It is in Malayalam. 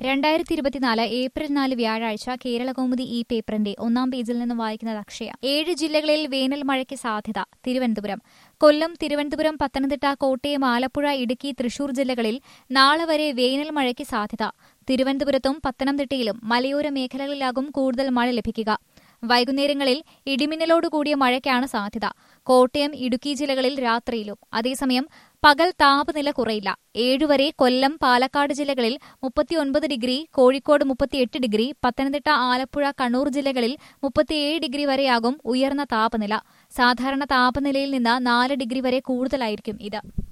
രണ്ടായിരത്തി ഇരുപത്തിനാല് ഏപ്രിൽ നാല് വ്യാഴാഴ്ച കേരളകൗമുദി ഈ പേപ്പറിന്റെ ഒന്നാം പേജിൽ നിന്ന് വായിക്കുന്നത് അക്ഷയ ഏഴ് ജില്ലകളിൽ വേനൽ മഴയ്ക്ക് സാധ്യത തിരുവനന്തപുരം കൊല്ലം തിരുവനന്തപുരം പത്തനംതിട്ട കോട്ടയം ആലപ്പുഴ ഇടുക്കി തൃശൂർ ജില്ലകളിൽ നാളെ വരെ വേനൽ മഴയ്ക്ക് സാധ്യത തിരുവനന്തപുരത്തും പത്തനംതിട്ടയിലും മലയോര മേഖലകളിലാകും കൂടുതൽ മഴ ലഭിക്കുക വൈകുന്നേരങ്ങളിൽ ഇടിമിന്നലോടുകൂടിയ മഴയ്ക്കാണ് സാധ്യത കോട്ടയം ഇടുക്കി ജില്ലകളിൽ രാത്രിയിലും അതേസമയം പകൽ താപനില കുറയില്ല ഏഴുവരെ കൊല്ലം പാലക്കാട് ജില്ലകളിൽ മുപ്പത്തിയൊൻപത് ഡിഗ്രി കോഴിക്കോട് മുപ്പത്തിയെട്ട് ഡിഗ്രി പത്തനംതിട്ട ആലപ്പുഴ കണ്ണൂർ ജില്ലകളിൽ മുപ്പത്തിയേഴ് ഡിഗ്രി വരെയാകും ഉയർന്ന താപനില സാധാരണ താപനിലയിൽ നിന്ന് നാല് ഡിഗ്രി വരെ കൂടുതലായിരിക്കും ഇത്